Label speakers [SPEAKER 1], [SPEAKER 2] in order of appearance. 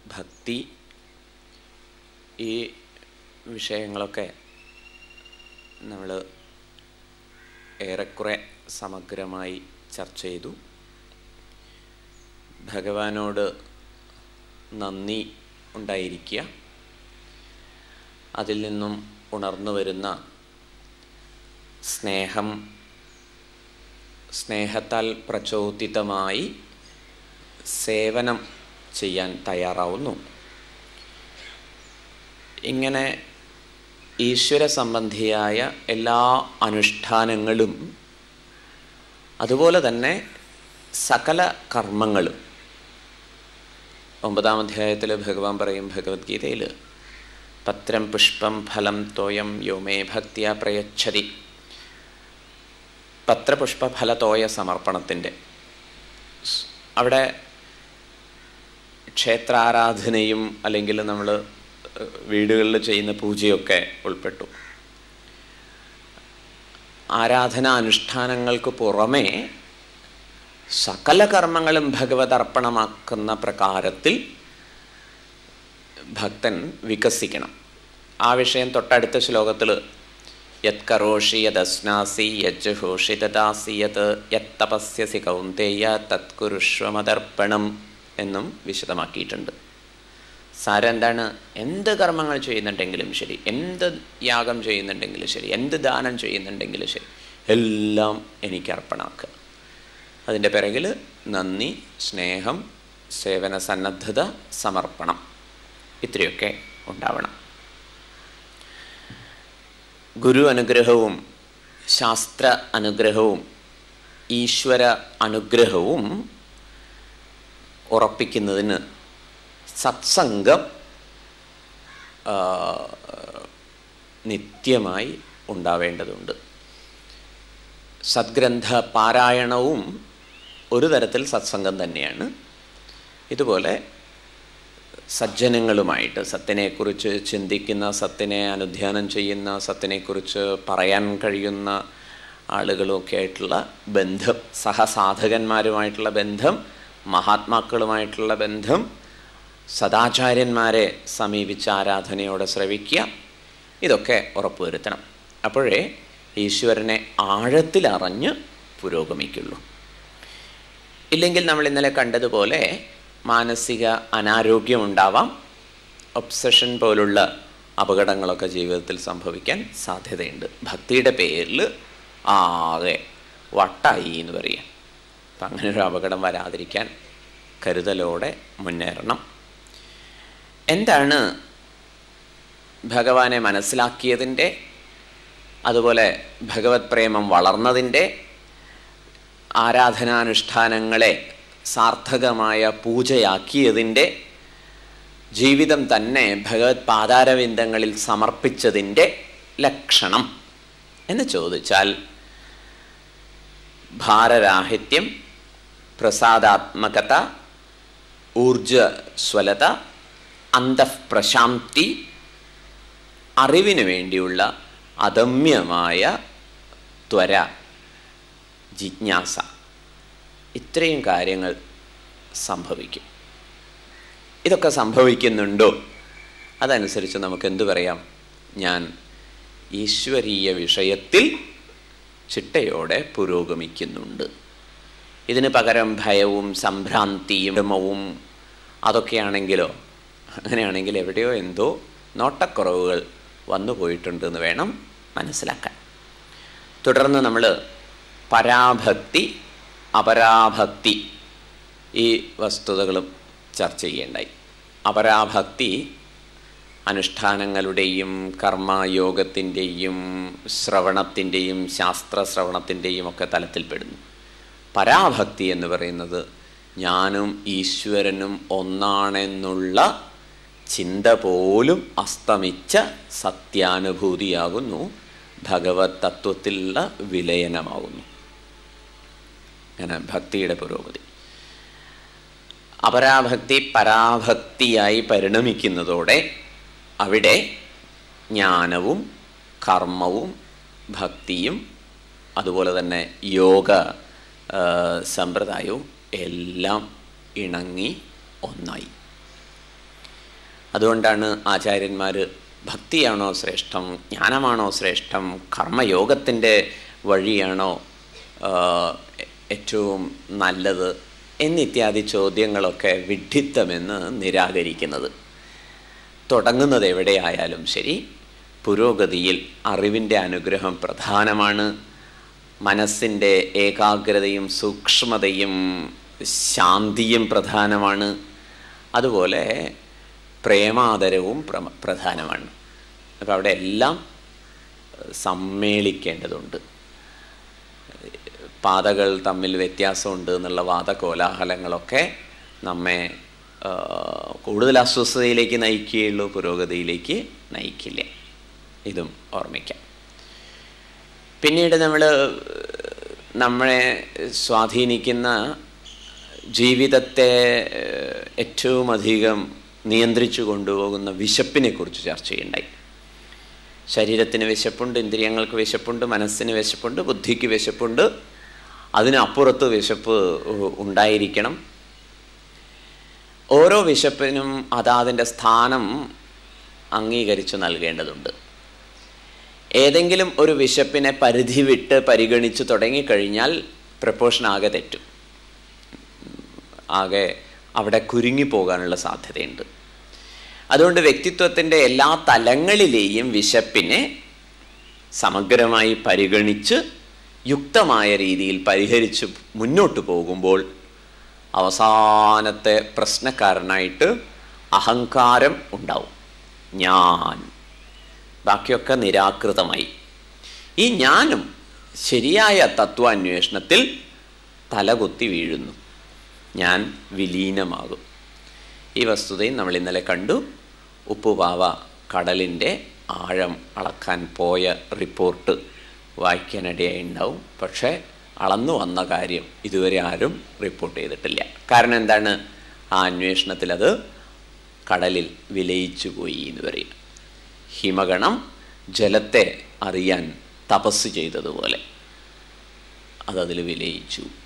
[SPEAKER 1] ഭക്തി ഈ വിഷയങ്ങളൊക്കെ നമ്മൾ ഏറെക്കുറെ സമഗ്രമായി ചർച്ച ചെയ്തു ഭഗവാനോട് നന്ദി ഉണ്ടായിരിക്കുക അതിൽ നിന്നും ഉണർന്നു വരുന്ന സ്നേഹം സ്നേഹത്താൽ പ്രചോദിതമായി സേവനം ചെയ്യാൻ തയ്യാറാവുന്നു ഇങ്ങനെ ഈശ്വര സംബന്ധിയായ എല്ലാ അനുഷ്ഠാനങ്ങളും അതുപോലെ തന്നെ സകല കർമ്മങ്ങളും ഒമ്പതാം അധ്യായത്തിൽ ഭഗവാൻ പറയും ഭഗവത്ഗീതയിൽ പത്രം പുഷ്പം ഫലം തോയം യോമേ ഭക്തിയ പ്രയച്ഛതി പത്രപുഷ്പ ഫലതോയ സമർപ്പണത്തിൻ്റെ അവിടെ ക്ഷേത്രാരാധനയും അല്ലെങ്കിൽ നമ്മൾ വീടുകളിൽ ചെയ്യുന്ന പൂജയൊക്കെ ഉൾപ്പെട്ടു ആരാധന അനുഷ്ഠാനങ്ങൾക്ക് പുറമേ സകല കർമ്മങ്ങളും ഭഗവത് അർപ്പണമാക്കുന്ന പ്രകാരത്തിൽ ഭക്തൻ വികസിക്കണം ആ വിഷയം തൊട്ടടുത്ത ശ്ലോകത്തിൽ യത് കരോഷി യദസ്നാസി യജ്ജുഹോഷി ദദാസി യത് യത് തപസ്യസി കൗന്ദേയ തത് കുരുഷ്വമതർപ്പണം എന്നും വിശദമാക്കിയിട്ടുണ്ട് സാരം എന്താണ് എന്ത് കർമ്മങ്ങൾ ചെയ്യുന്നുണ്ടെങ്കിലും ശരി എന്ത് യാഗം ചെയ്യുന്നുണ്ടെങ്കിലും ശരി എന്ത് ദാനം ചെയ്യുന്നുണ്ടെങ്കിലും ശരി എല്ലാം എനിക്ക് അർപ്പണമാക്കുക അതിൻ്റെ പിറകിൽ നന്ദി സ്നേഹം സേവന സന്നദ്ധത സമർപ്പണം ഇത്രയൊക്കെ ഉണ്ടാവണം ഗുരു അനുഗ്രഹവും ശാസ്ത്ര അനുഗ്രഹവും ഈശ്വര അനുഗ്രഹവും ഉറപ്പിക്കുന്നതിന് സത്സംഗം നിത്യമായി ഉണ്ടാവേണ്ടതുണ്ട് സദ്ഗ്രന്ഥ പാരായണവും ഒരു തരത്തിൽ സത്സംഗം തന്നെയാണ് ഇതുപോലെ സജ്ജനങ്ങളുമായിട്ട് സത്തിനെക്കുറിച്ച് ചിന്തിക്കുന്ന സത്തിനെ അനുധ്യാനം ചെയ്യുന്ന സത്തിനെക്കുറിച്ച് പറയാൻ കഴിയുന്ന ആളുകളുമൊക്കെ ആയിട്ടുള്ള ബന്ധം സഹസാധകന്മാരുമായിട്ടുള്ള ബന്ധം മഹാത്മാക്കളുമായിട്ടുള്ള ബന്ധം സദാചാര്യന്മാരെ സമീപിച്ച് ആരാധനയോടെ ശ്രവിക്കുക ഇതൊക്കെ ഉറപ്പുവരുത്തണം അപ്പോഴേ ഈശ്വരനെ ആഴത്തിലറിഞ്ഞ് പുരോഗമിക്കുള്ളൂ ഇല്ലെങ്കിൽ നമ്മൾ ഇന്നലെ കണ്ടതുപോലെ മാനസിക അനാരോഗ്യമുണ്ടാവാം ഒബ്സഷൻ പോലുള്ള അപകടങ്ങളൊക്കെ ജീവിതത്തിൽ സംഭവിക്കാൻ സാധ്യതയുണ്ട് ഭക്തിയുടെ പേരിൽ ആകെ വട്ടായി എന്ന് പറയാം അപ്പം അങ്ങനെ ഒരു അപകടം വരാതിരിക്കാൻ കരുതലോടെ മുന്നേറണം എന്താണ് ഭഗവാനെ മനസ്സിലാക്കിയതിൻ്റെ അതുപോലെ ഭഗവത് പ്രേമം വളർന്നതിൻ്റെ ആരാധനാനുഷ്ഠാനങ്ങളെ സാർത്ഥകമായ പൂജയാക്കിയതിൻ്റെ ജീവിതം തന്നെ ഭഗവത് പാതാരവിന്ദങ്ങളിൽ സമർപ്പിച്ചതിൻ്റെ ലക്ഷണം എന്ന് ചോദിച്ചാൽ ഭാരരാഹിത്യം പ്രസാദാത്മകത ഊർജസ്വലത അന്തഃപ്രശാന്തി അറിവിന് വേണ്ടിയുള്ള അദമ്യമായ ത്വര ജിജ്ഞാസ ഇത്രയും കാര്യങ്ങൾ സംഭവിക്കും ഇതൊക്കെ സംഭവിക്കുന്നുണ്ടോ അതനുസരിച്ച് നമുക്ക് എന്തു പറയാം ഞാൻ ഈശ്വരീയ വിഷയത്തിൽ ചിട്ടയോടെ പുരോഗമിക്കുന്നുണ്ട് ഇതിന് പകരം ഭയവും സംഭ്രാന്തിയും ഭ്രമവും അതൊക്കെയാണെങ്കിലോ അങ്ങനെയാണെങ്കിൽ എവിടെയോ എന്തോ നോട്ടക്കുറവുകൾ വന്നു പോയിട്ടുണ്ടെന്ന് വേണം മനസ്സിലാക്കാൻ തുടർന്ന് നമ്മൾ പരാഭക്തി അപരാഭക്തി ഈ വസ്തുതകളും ചർച്ച ചെയ്യേണ്ടായി അപരാഭക്തി അനുഷ്ഠാനങ്ങളുടെയും കർമ്മയോഗത്തിൻ്റെയും ശ്രവണത്തിൻ്റെയും ശാസ്ത്ര ശ്രവണത്തിൻ്റെയും ഒക്കെ തലത്തിൽപ്പെടുന്നു പരാഭക്തി എന്ന് പറയുന്നത് ഞാനും ഈശ്വരനും ഒന്നാണെന്നുള്ള ചിന്ത പോലും അസ്തമിച്ച സത്യാനുഭൂതിയാകുന്നു ഭഗവത് തത്വത്തിലുള്ള വിലയനമാകുന്നു അങ്ങനെ ഭക്തിയുടെ പുരോഗതി അപരാഭക്തി പരാഭക്തിയായി പരിണമിക്കുന്നതോടെ അവിടെ ജ്ഞാനവും കർമ്മവും ഭക്തിയും അതുപോലെ തന്നെ യോഗ സമ്പ്രദായവും എല്ലാം ഇണങ്ങി ഒന്നായി അതുകൊണ്ടാണ് ആചാര്യന്മാർ ഭക്തിയാണോ ശ്രേഷ്ഠം ജ്ഞാനമാണോ ശ്രേഷ്ഠം കർമ്മയോഗത്തിൻ്റെ വഴിയാണോ ഏറ്റവും നല്ലത് എന്നിത്യാദി ചോദ്യങ്ങളൊക്കെ വിഡ്ഢിത്തമെന്ന് നിരാകരിക്കുന്നത് തുടങ്ങുന്നത് എവിടെയായാലും ശരി പുരോഗതിയിൽ അറിവിൻ്റെ അനുഗ്രഹം പ്രധാനമാണ് മനസ്സിൻ്റെ ഏകാഗ്രതയും സൂക്ഷ്മതയും ശാന്തിയും പ്രധാനമാണ് അതുപോലെ പ്രേമാദരവും പ്രധാനമാണ് അപ്പോൾ അവിടെ എല്ലാം സമ്മേളിക്കേണ്ടതുണ്ട് പാതകൾ തമ്മിൽ വ്യത്യാസമുണ്ട് എന്നുള്ള വാദകോലാഹലങ്ങളൊക്കെ നമ്മെ കൂടുതൽ അസ്വസ്ഥതയിലേക്ക് നയിക്കുകയുള്ളൂ പുരോഗതിയിലേക്ക് നയിക്കില്ല ഇതും ഓർമ്മിക്കാം പിന്നീട് നമ്മൾ നമ്മളെ സ്വാധീനിക്കുന്ന ജീവിതത്തെ ഏറ്റവും അധികം നിയന്ത്രിച്ചു കൊണ്ടുപോകുന്ന വിശപ്പിനെ കുറിച്ച് ചർച്ച ചെയ്യുണ്ടായി ശരീരത്തിന് വിശപ്പുണ്ട് ഇന്ദ്രിയങ്ങൾക്ക് വിശപ്പുണ്ട് മനസ്സിന് വിശപ്പുണ്ട് ബുദ്ധിക്ക് വിശപ്പുണ്ട് അതിനപ്പുറത്ത് വിശപ്പ് ഉണ്ടായിരിക്കണം ഓരോ വിശപ്പിനും അതാതിൻ്റെ സ്ഥാനം അംഗീകരിച്ച് നൽകേണ്ടതുണ്ട് ഏതെങ്കിലും ഒരു വിശപ്പിനെ പരിധി വിട്ട് പരിഗണിച്ച് തുടങ്ങിക്കഴിഞ്ഞാൽ പ്രപ്പോഷൻ ആകെ തെറ്റും ആകെ അവിടെ കുരുങ്ങി പോകാനുള്ള സാധ്യതയുണ്ട് അതുകൊണ്ട് വ്യക്തിത്വത്തിൻ്റെ എല്ലാ തലങ്ങളിലെയും വിശപ്പിനെ സമഗ്രമായി പരിഗണിച്ച് യുക്തമായ രീതിയിൽ പരിഹരിച്ച് മുന്നോട്ട് പോകുമ്പോൾ അവസാനത്തെ പ്രശ്നക്കാരനായിട്ട് അഹങ്കാരം ഉണ്ടാവും ഞാൻ ബാക്കിയൊക്കെ നിരാകൃതമായി ഈ ഞാനും ശരിയായ തത്വാന്വേഷണത്തിൽ തലകുത്തി വീഴുന്നു ഞാൻ വിലീനമാകും ഈ വസ്തുതയും നമ്മൾ ഇന്നലെ കണ്ടു ഉപ്പുപാവ കടലിൻ്റെ ആഴം അളക്കാൻ പോയ റിപ്പോർട്ട് വായിക്കാനിടയായി ഉണ്ടാവും പക്ഷേ അളന്നു വന്ന കാര്യം ഇതുവരെ ആരും റിപ്പോർട്ട് ചെയ്തിട്ടില്ല കാരണം എന്താണ് ആ അന്വേഷണത്തിൽ അത് കടലിൽ വിലയിച്ചു പോയി എന്ന് പറയും ഹിമഗണം ജലത്തെ അറിയാൻ തപസ് ചെയ്തതുപോലെ അതതിൽ വിലയിച്ചു